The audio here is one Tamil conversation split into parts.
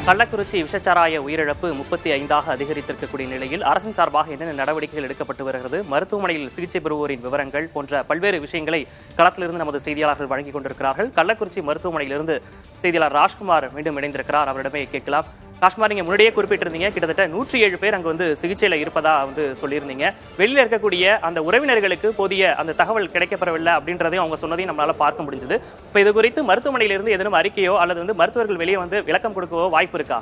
கள்ளக்குறிச்சி விஷச்சாராய உயிரிழப்பு முப்பத்தி ஐந்தாக அதிகரித்திருக்கக்கூடிய நிலையில் அரசின் சார்பாக என்னென்ன நடவடிக்கைகள் எடுக்கப்பட்டு வருகிறது மருத்துவமனையில் சிகிச்சை பெறுவோரின் விவரங்கள் போன்ற பல்வேறு விஷயங்களை களத்திலிருந்து நமது செய்தியாளர்கள் வழங்கிக் கொண்டிருக்கிறார்கள் கள்ளக்குறிச்சி மருத்துவமனையிலிருந்து செய்தியாளர் ராஜ்குமார் மீண்டும் இணைந்திருக்கிறார் அவரிடமே கேட்கலாம் ராஜ்குமார் நீங்க முன்னாடியே குறிப்பிட்டிருந்தீங்க கிட்டத்தட்ட நூற்றி ஏழு பேர் அங்க வந்து சிகிச்சையில இருப்பதா வந்து சொல்லியிருந்தீங்க வெளியில இருக்கக்கூடிய அந்த உறவினர்களுக்கு போதிய அந்த தகவல் கிடைக்கப்பெறவில்லை அப்படின்றதையும் அவங்க சொன்னதையும் நம்மளால பார்க்க முடிஞ்சது இப்ப இது குறித்து மருத்துவமனையிலிருந்து ஏதேனும் அறிக்கையோ அல்லது வந்து மருத்துவர்கள் வெளியே வந்து விளக்கம் கொடுக்கவோ வாய்ப்பு இருக்கா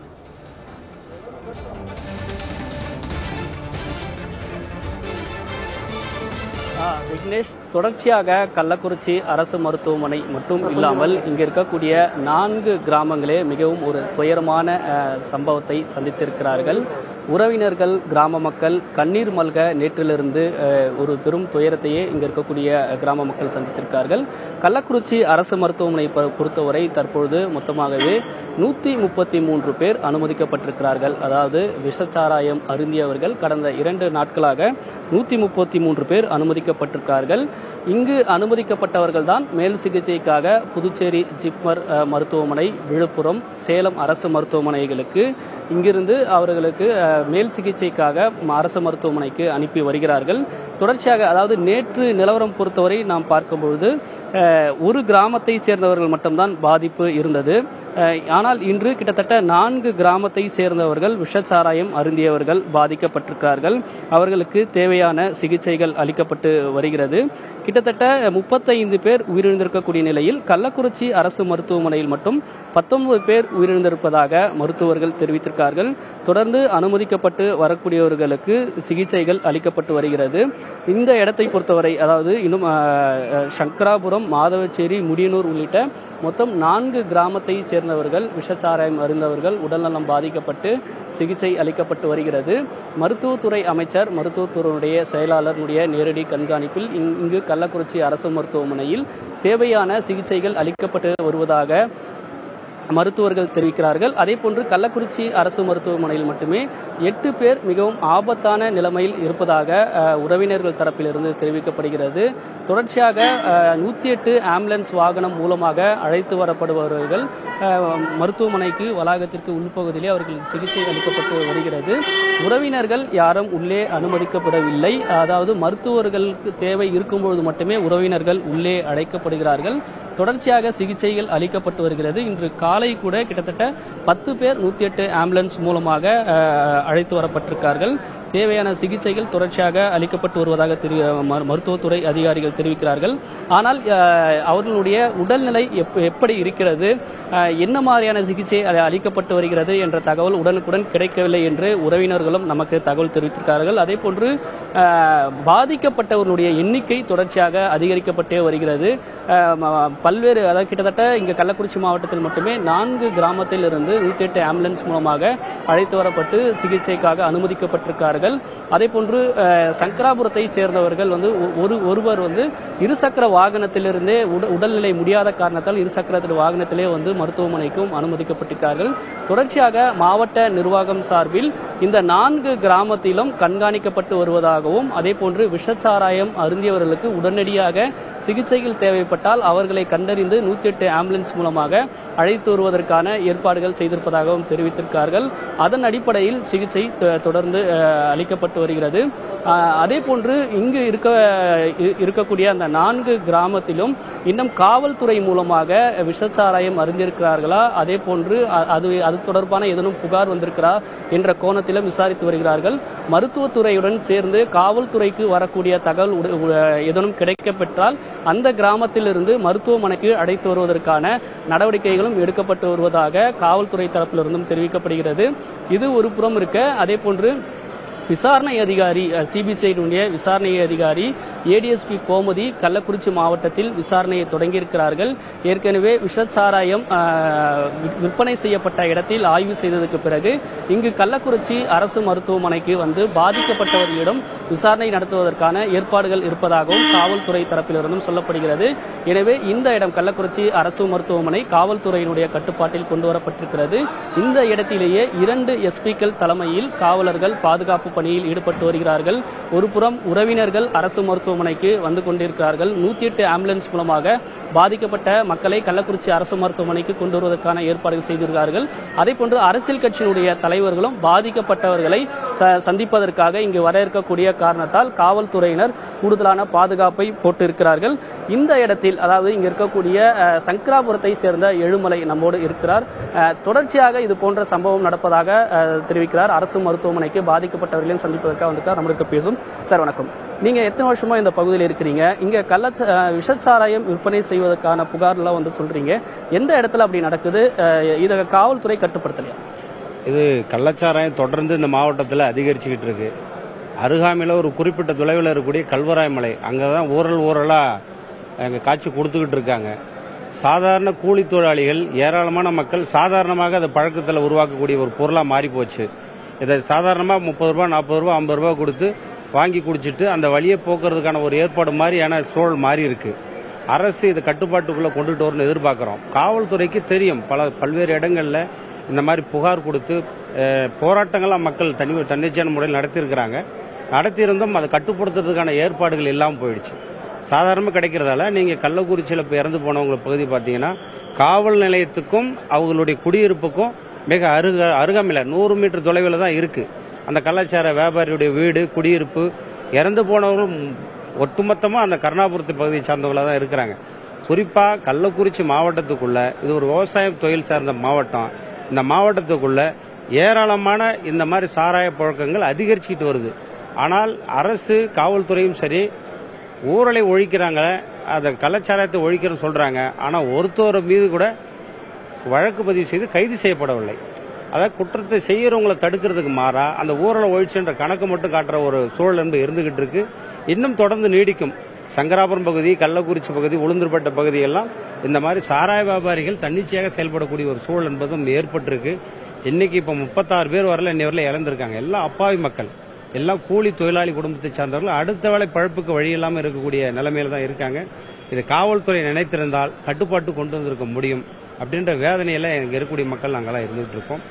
ஆ, விக்னேஷ் தொடர்ச்சியாக கள்ளக்குறிச்சி அரசு மருத்துவமனை மட்டும் இல்லாமல் இங்கே இருக்கக்கூடிய நான்கு கிராமங்களே மிகவும் ஒரு துயரமான அ, சம்பவத்தை சந்தித்திருக்கிறார்கள் உறவினர்கள் கிராம மக்கள் கண்ணீர் மல்க நேற்றிலிருந்து அ, ஒரு பெரும் துயரத்தையே இங்கே இருக்கக்கூடிய கிராம மக்கள் சந்தித்திருக்கிறார்கள் கள்ளக்குறிச்சி அரசு மருத்துவமனை பொ- பொறுத்தவரை தற்பொழுது மொத்தமாகவே நூற்றி முப்பத்தி மூன்று பேர் அனுமதிக்கப்பட்டிருக்கிறார்கள் அதாவது விஷச்சாராயம் அருந்தியவர்கள் கடந்த இரண்டு நாட்களாக நூற்றி முப்பத்தி மூன்று பேர் அனுமதிக்கப்பட்டிருக்கிறார்கள் இங்கு அனுமதிக்கப்பட்டவர்கள் தான் மேல் சிகிச்சைக்காக புதுச்சேரி ஜிப்மர் அஹ், மருத்துவமனை விழுப்புரம் சேலம் அரசு மருத்துவமனைகளுக்கு இங்கிருந்து அவர்களுக்கு அஹ், மேல் சிகிச்சைக்காக ம- அரசு மருத்துவமனைக்கு அனுப்பி வருகிறார்கள் தொடர்ச்சியாக அதாவது நேற்று நிலவரம் பொறுத்தவரை நாம் பார்க்கும்பொழுது அஹ், ஒரு கிராமத்தை சேர்ந்தவர்கள் மட்டும்தான் பாதிப்பு இருந்தது அஹ், ஆனால் இன்று கிட்டத்தட்ட நான்கு கிராமத்தை சேர்ந்தவர்கள் விஷச்சாராயம் அருந்தியவர்கள் பாதிக்கப்பட்டிருக்கிறார்கள் அவர்களுக்கு தேவையான சிகிச்சைகள் அளிக்கப்பட்டு வருகிறது கிட்டத்தட்ட முப்பத்தைந்து பேர் உயிரிழந்திருக்கக்கூடிய நிலையில் கள்ளக்குறிச்சி அரசு மருத்துவமனையில் மட்டும் பத்தொன்பது பேர் உயிரிழந்திருப்பதாக மருத்துவர்கள் தெரிவித்திருக்கார்கள் தொடர்ந்து அனுமதிக்கப்பட்டு வரக்கூடியவர்களுக்கு சிகிச்சைகள் அளிக்கப்பட்டு வருகிறது இந்த இடத்தை பொறுத்தவரை அதாவது இன்னும் அஹ், அஹ், சங்கராபுரம் மாதவச்சேரி முடியனூர் உள்ளிட்ட மொத்தம் நான்கு கிராமத்தை சேர்ந்தவர்கள் விஷச்சாராயம் அருந்தவர்கள் உடல்நலம் பாதிக்கப்பட்டு சிகிச்சை அளிக்கப்பட்டு வருகிறது மருத்துவத்துறை அமைச்சர் மருத்துவத்துறையினுடைய செயலாளருடைய நேரடி கண்காணிப்பில் இங்- இங்கு கள்ளக்குறிச்சி அரசு மருத்துவமனையில் தேவையான சிகிச்சைகள் அளிக்கப்பட்டு வருவதாக மருத்துவர்கள் தெரிவிக்கிறார்கள் அதே போன்று கள்ளக்குறிச்சி அரசு மருத்துவமனையில் மட்டுமே எட்டு பேர் மிகவும் ஆபத்தான நிலைமையில் இருப்பதாக அஹ், உறவினர்கள் தரப்பிலிருந்து தெரிவிக்கப்படுகிறது தொடர்ச்சியாக நூற்றி எட்டு ஆம்புலன்ஸ் வாகனம் மூலமாக அழைத்து வரப்படுபவர்கள் அஹ், மருத்துவமனைக்கு வளாகத்திற்கு உள்பகுதியிலே அவர்களுக்கு சிகிச்சை அளிக்கப்பட்டு வருகிறது உறவினர்கள் யாரும் உள்ளே அனுமதிக்கப்படவில்லை அதாவது மருத்துவர்களுக்கு தேவை இருக்கும்பொழுது மட்டுமே உறவினர்கள் உள்ளே அழைக்கப்படுகிறார்கள் தொடர்ச்சியாக சிகிச்சைகள் அளிக்கப்பட்டு வருகிறது இன்று காலை கூட கிட்டத்தட்ட பத்து பேர் நூத்தி எட்டு ஆம்புலன்ஸ் மூலமாக அஹ், அழைத்து வரப்பட்டிருக்கார்கள் தேவையான சிகிச்சைகள் தொடர்ச்சியாக அளிக்கப்பட்டு வருவதாக தெரி- மரு- மருத்துவத்துறை அதிகாரிகள் தெரிவிக்கிறார்கள் ஆனால் அஹ், அவர்களுடைய உடல்நிலை எப்- எப்படி இருக்கிறது அஹ், என்ன மாதிரியான சிகிச்சை அ- அளிக்கப்பட்டு வருகிறது என்ற தகவல் உடனுக்குடன் கிடைக்கவில்லை என்று உறவினர்களும் நமக்கு தகவல் தெரிவித்திருக்கிறார்கள் அதே போன்று அஹ், பாதிக்கப்பட்டவர்களுடைய எண்ணிக்கை தொடர்ச்சியாக அதிகரிக்கப்பட்டே வருகிறது அஹ், ம- பல்வேறு அதாவது கிட்டத்தட்ட இங்க கள்ளக்குறிச்சி மாவட்டத்தில் மட்டுமே நான்கு கிராமத்தில் இருந்து நூத்தி எட்டு ஆம்புலன்ஸ் மூலமாக அழைத்து வரப்பட்டு சிகிச்சைக்காக அனுமதிக்கப்பட்டிருக்கிறார்கள் அதே போன்று அஹ், சங்கராபுரத்தை சேர்ந்தவர்கள் வந்து ஒ- ஒரு ஒருவர் வந்து இருசக்கர வாகனத்திலிருந்தே உட- உடல்நிலை முடியாத காரணத்தால் இருசக்கர வாகனத்திலே வந்து மருத்துவமனைக்கும் அனுமதிக்கப்பட்டிருக்கிறார்கள் தொடர்ச்சியாக மாவட்ட நிர்வாகம் சார்பில் இந்த நான்கு கிராமத்திலும் கண்காணிக்கப்பட்டு வருவதாகவும் அதே போன்று விஷச்சாராயம் அருந்தியவர்களுக்கு உடனடியாக சிகிச்சைகள் தேவைப்பட்டால் அவர்களை கண்டறிந்து நூத்தி எட்டு ஆம்புலன்ஸ் மூலமாக அழைத்து வருவதற்கான ஏற்பாடுகள் செய்திருப்பதாகவும் தெரிவித்திருக்கார்கள் அதன் அடிப்படையில் சிகிச்சை தொ- தொடர்ந்து அஹ், அளிக்கப்பட்டு வருகிறது அஹ், அதே போன்று இங்கு இருக்க இ- இருக்கக்கூடிய அந்த நான்கு கிராமத்திலும் இன்னும் காவல்துறை மூலமாக விஷச்சாராயம் அறிந்திருக்கிறார்களா அதே போன்று அ- அது அது தொடர்பான ஏதேனும் புகார் வந்திருக்கிறா என்ற கோணத்திலும் விசாரித்து வருகிறார்கள் மருத்துவத்துறையுடன் சேர்ந்து காவல்துறைக்கு வரக்கூடிய தகவல் உட- உ- ஏதேனும் கிடைக்கப்பெற்றால் அந்த கிராமத்திலிருந்து மருத்துவமனைக்கு அழைத்து வருவதற்கான நடவடிக்கைகளும் எடுக்கப்பட்டு வருவதாக காவல்துறை தரப்பிலிருந்தும் தெரிவிக்கப்படுகிறது இது ஒரு புறம் இருக்க அதே போன்று விசாரணை அதிகாரி சிபிசிஐடைய விசாரணை அதிகாரி ஏடிஎஸ்பி கோமதி கள்ளக்குறிச்சி மாவட்டத்தில் விசாரணையை தொடங்கியிருக்கிறார்கள் ஏற்கனவே விஷச்சாராயம் அஹ், வி- விற்பனை செய்யப்பட்ட இடத்தில் ஆய்வு செய்ததற்கு பிறகு இங்கு கள்ளக்குறிச்சி அரசு மருத்துவமனைக்கு வந்து பாதிக்கப்பட்டவர்களிடம் விசாரணை நடத்துவதற்கான ஏற்பாடுகள் இருப்பதாகவும் காவல்துறை தரப்பிலிருந்தும் சொல்லப்படுகிறது எனவே இந்த இடம் கள்ளக்குறிச்சி அரசு மருத்துவமனை காவல்துறையினுடைய கட்டுப்பாட்டில் கொண்டு வரப்பட்டிருக்கிறது இந்த இடத்திலேயே இரண்டு எஸ்பிக்கள் தலைமையில் காவலர்கள் பாதுகாப்பு பணியில் ஈடுபட்டு வருகிறார்கள் ஒரு புறம் உறவினர்கள் அரசு மருத்துவமனைக்கு வந்து கொண்டிருக்கிறார்கள் நூத்தி எட்டு ஆம்புலன்ஸ் மூலமாக பாதிக்கப்பட்ட மக்களை கள்ளக்குறிச்சி அரசு மருத்துவமனைக்கு கொண்டு வருவதற்கான ஏற்பாடுகள் செய்திருக்கிறார்கள் அதே போன்று அரசியல் கட்சியினுடைய தலைவர்களும் பாதிக்கப்பட்டவர்களை ச- சந்திப்பதற்காக இங்கு வர இருக்கக்கூடிய காரணத்தால் காவல்துறையினர் கூடுதலான பாதுகாப்பை போட்டிருக்கிறார்கள் இந்த இடத்தில் அதாவது இங்க இருக்கக்கூடிய அஹ், சங்கராபுரத்தை சேர்ந்த எழுமலை நம்மோடு இருக்கிறார் அஹ், தொடர்ச்சியாக இது போன்ற சம்பவம் நடப்பதாக அஹ், தெரிவிக்கிறார் அரசு மருத்துவமனைக்கு பாதிக்கப்பட்டவர்களையும் சந்திப்பதற்காக வந்திருக்கார் நம்மளுக்கு பேசும் சார் வணக்கம் நீங்க எத்தனை வருஷமா இந்த பகுதியில் இருக்கிறீங்க இங்க கள்ள விஷச்சாராயம் விற்பனை செய்வதற்கான புகார்லாம் வந்து சொல்றீங்க எந்த இடத்துல அப்படி நடக்குது அஹ், இதை காவல்துறை கட்டுப்படுத்தலையா இது கள்ளச்சாராயம் தொடர்ந்து இந்த மாவட்டத்தில் அதிகரிச்சுக்கிட்டு இருக்கு அருகாமையில் ஒரு குறிப்பிட்ட தொலைவில் இருக்கக்கூடிய கல்வராய் மலை அங்கே தான் ஊரல் ஊரலாக அங்கே காட்சி கொடுத்துக்கிட்டு இருக்காங்க சாதாரண கூலி தொழிலாளிகள் ஏராளமான மக்கள் சாதாரணமாக அதை பழக்கத்தில் உருவாக்கக்கூடிய ஒரு பொருளாக மாறி போச்சு இதை சாதாரணமாக முப்பது ரூபா நாற்பது ரூபா ஐம்பது ரூபா கொடுத்து வாங்கி குடிச்சிட்டு அந்த வழியை போக்குறதுக்கான ஒரு ஏற்பாடு மாதிரியான சூழல் மாறி இருக்கு அரசு இதை கட்டுப்பாட்டுக்குள்ளே கொண்டுட்டு வரணும்னு எதிர்பார்க்குறோம் காவல்துறைக்கு தெரியும் பல பல்வேறு இடங்களில் இந்த மாதிரி புகார் கொடுத்து அஹ், போராட்டங்கள்லாம் மக்கள் தனி தன்னிச்சையான முறையில் நடத்தியிருக்கிறாங்க நடத்தியிருந்தும் அதை கட்டுப்படுத்துறதுக்கான ஏற்பாடுகள் இல்லாமல் போயிடுச்சு சாதாரணமாக கிடைக்கிறதால நீங்கள் கள்ளக்குறிச்சியில் இப்போ இறந்து போனவங்க பகுதி பார்த்தீங்கன்னா காவல் நிலையத்துக்கும் அவங்களுடைய குடியிருப்புக்கும் மிக அருக அருகாமையில் நூறு மீட்டர் தொலைவில் தான் இருக்குது அந்த கலாச்சார வியாபாரியுடைய வீடு குடியிருப்பு இறந்து போனவர்களும் ஒட்டுமொத்தமாக அந்த கருணாபுரத்து பகுதியை சார்ந்தவங்களாக தான் இருக்கிறாங்க குறிப்பாக கள்ளக்குறிச்சி மாவட்டத்துக்குள்ள இது ஒரு விவசாய தொழில் சார்ந்த மாவட்டம் இந்த மாவட்டத்துக்குள்ள ஏராளமான இந்த மாதிரி சாராய பழக்கங்கள் அதிகரிச்சுக்கிட்டு வருது ஆனால் அரசு காவல்துறையும் சரி ஊரலை ஒழிக்கிறாங்க அந்த கள்ளச்சாராயத்தை ஒழிக்கிறன்னு சொல்றாங்க ஆனால் ஒருத்தர் மீது கூட வழக்கு பதிவு செய்து கைது செய்யப்படவில்லை அதாவது குற்றத்தை செய்யறவங்களை தடுக்கிறதுக்கு மாறா அந்த ஊரலை ஒழிச்சுன்ற கணக்கு மட்டும் காட்டுற ஒரு சூழல் என்பது இருந்துகிட்டு இருக்கு இன்னும் தொடர்ந்து நீடிக்கும் சங்கராபுரம் பகுதி கள்ளக்குறிச்சி பகுதி உளுந்தூர்பேட்ட பகுதியெல்லாம் இந்த மாதிரி சாராய வியாபாரிகள் தன்னிச்சையாக செயல்படக்கூடிய ஒரு சூழல் என்பதும் ஏற்பட்டிருக்கு இன்னைக்கு இப்போ முப்பத்தாறு பேர் வரல இன்னை வரல இழந்திருக்காங்க எல்லாம் அப்பாவி மக்கள் எல்லாம் கூலி தொழிலாளி குடும்பத்தை சார்ந்தவர்கள் அடுத்த வேலை பழப்புக்கு வழி இல்லாமல் இருக்கக்கூடிய நிலைமையில தான் இருக்காங்க இது காவல்துறை நினைத்திருந்தால் கட்டுப்பாட்டு கொண்டு வந்திருக்க முடியும் அப்படின்ற வேதனையில இங்க இருக்கக்கூடிய மக்கள் நாங்களாம் இருந்துகிட்டு இருக்கோம்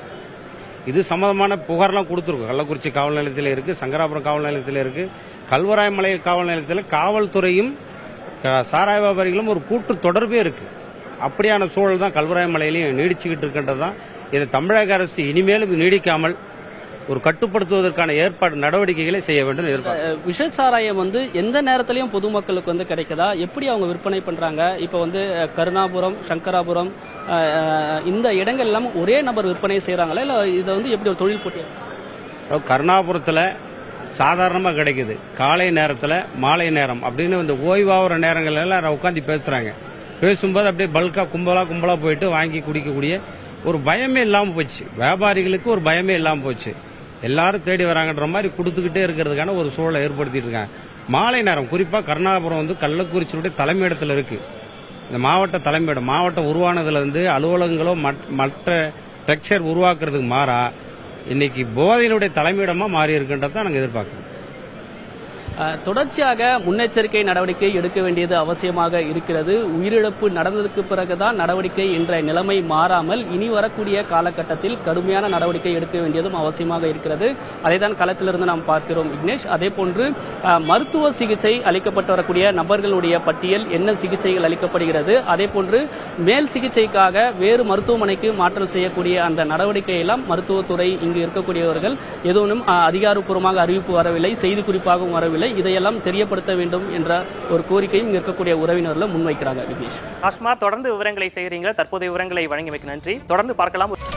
இது சம்பந்தமான புகார்லாம் கொடுத்துருக்கோம் கள்ளக்குறிச்சி காவல் நிலையத்தில் இருக்கு சங்கராபுரம் காவல் நிலையத்தில் இருக்கு கல்வராயமலை காவல் நிலையத்தில் காவல்துறையும் க- சாராய வியாபாரிகளும் ஒரு கூட்டு தொடர்பே இருக்கு அப்படியான சூழல் தான் கல்வராயமலையிலையும் நீடிச்சுக்கிட்டு இருக்கின்றது தான் இதை தமிழக அரசு இனிமேலும் நீடிக்காமல் ஒரு கட்டுப்படுத்துவதற்கான ஏற்பாடு நடவடிக்கைகளை செய்ய வேண்டும் எதிர்பார்க்கிறோம் அஹ், விஷச்சாராயம் வந்து எந்த நேரத்திலையும் பொதுமக்களுக்கு வந்து கிடைக்குதா எப்படி அவங்க விற்பனை பண்றாங்க இப்போ வந்து அஹ், கருணாபுரம் சங்கராபுரம் அஹ், அஹ், இந்த இடங்கள் எல்லாம் ஒரே நபர் விற்பனை செய்றாங்களா இல்ல இதை வந்து எப்படி ஒரு தொழில் போட்டி அதாவது கருணாபுரத்தில் சாதாரணமாக கிடைக்குது காலை நேரத்தில் மாலை நேரம் அப்படின்னு இந்த ஓய்வாகிற நேரங்கள்ல எல்லாம் உட்காந்து பேசுகிறாங்க பேசும்போது அப்படியே பல்காக கும்பலாக கும்பலாக போயிட்டு வாங்கி குடிக்கக்கூடிய ஒரு பயமே இல்லாமல் போச்சு வியாபாரிகளுக்கு ஒரு பயமே இல்லாமல் போச்சு எல்லாரும் தேடி வராங்கன்ற மாதிரி கொடுத்துக்கிட்டே இருக்கிறதுக்கான ஒரு சூழலை ஏற்படுத்திட்டு இருக்காங்க மாலை நேரம் குறிப்பாக கருணாபுரம் வந்து கள்ளக்குறிச்சியுடைய தலைமையிடத்தில் இருக்குது இந்த மாவட்ட தலைமையிடம் மாவட்டம் உருவானதுல இருந்து அலுவலகங்களோ மட்- மற்ற ஸ்ட்ரக்சர் உருவாக்குறதுக்கு மாறா இன்னைக்கு போதையினுடைய தலைமையிடமா மாறி இருக்குன்றதை நாங்கள் எதிர்பார்க்கிறோம் அஹ், தொடர்ச்சியாக முன்னெச்சரிக்கை நடவடிக்கை எடுக்க வேண்டியது அவசியமாக இருக்கிறது உயிரிழப்பு நடந்ததுக்கு பிறகுதான் நடவடிக்கை என்ற நிலைமை மாறாமல் இனி வரக்கூடிய காலகட்டத்தில் கடுமையான நடவடிக்கை எடுக்க வேண்டியதும் அவசியமாக இருக்கிறது அதைதான் களத்திலிருந்து நாம் பார்க்கிறோம் விக்னேஷ் அதே போன்று அஹ், மருத்துவ சிகிச்சை அளிக்கப்பட்டு வரக்கூடிய நபர்களுடைய பட்டியல் என்ன சிகிச்சைகள் அளிக்கப்படுகிறது அதே போன்று மேல் சிகிச்சைக்காக வேறு மருத்துவமனைக்கு மாற்றல் செய்யக்கூடிய அந்த நடவடிக்கை எல்லாம் மருத்துவத்துறை இங்கு இருக்கக்கூடியவர்கள் எதுவும் அஹ், அதிகாரப்பூர்வமாக அறிவிப்பு வரவில்லை செய்தி குறிப்பாகவும் வரவில்லை இதையெல்லாம் தெரியப்படுத்த வேண்டும் என்ற ஒரு கோரிக்கையும் இங்க இருக்கக்கூடிய உறவினர்களும் முன்வைக்கிறாங்க விக்னேஷ் ஆஷ்மா தொடர்ந்து விவரங்களை செய்கிறீங்க தற்போதைய விவரங்களை வழங்கியமைக்கு நன்றி தொடர்ந்து பார்க்கலாம்